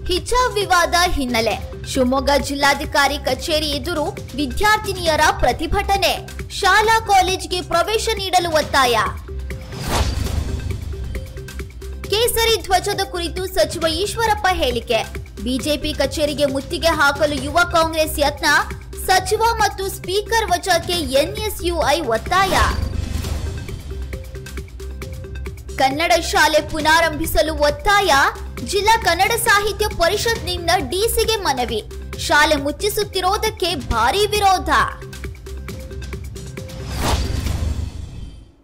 ಹಿಜಾಬ್ ವಿವಾದ ಹಿನ್ನೆಲೆ ಶಿವಮೊಗ್ಗ ಜಿಲ್ಲಾಧಿಕಾರಿ ಕಚೇರಿ ಎದುರು ವಿದ್ಯಾರ್ಥಿನಿಯರ ಪ್ರತಿಭಟನೆ ಶಾಲಾ ಕಾಲೇಜಿಗೆ ಪ್ರವೇಶ ನೀಡಲು ಒತ್ತಾಯ ಕೇಸರಿ ಧ್ವಜದ ಕುರಿತು ಸಚಿವ ಈಶ್ವರಪ್ಪ ಹೇಳಿಕೆ ಬಿಜೆಪಿ ಕಚೇರಿಗೆ ಮುತ್ತಿಗೆ ಹಾಕಲು ಯುವ ಕಾಂಗ್ರೆಸ್ ಯತ್ನ ಸಚಿವ ಮತ್ತು ಸ್ಪೀಕರ್ ವಜಾಕ್ಕೆ ಎನ್ಎಸ್ಯುಐ ಒತ್ತಾಯ ಕನ್ನಡ ಶಾಲೆ ಪುನಾರಂಭಿಸಲು ಒತ್ತಾಯ ಜಿಲ್ಲಾ ಕನ್ನಡ ಸಾಹಿತ್ಯ ಪರಿಷತ್ನಿಂದ ಡಿಸಿಗೆ ಮನವಿ ಶಾಲೆ ಮುಚ್ಚಿಸುತ್ತಿರೋದಕ್ಕೆ ಭಾರೀ ವಿರೋಧ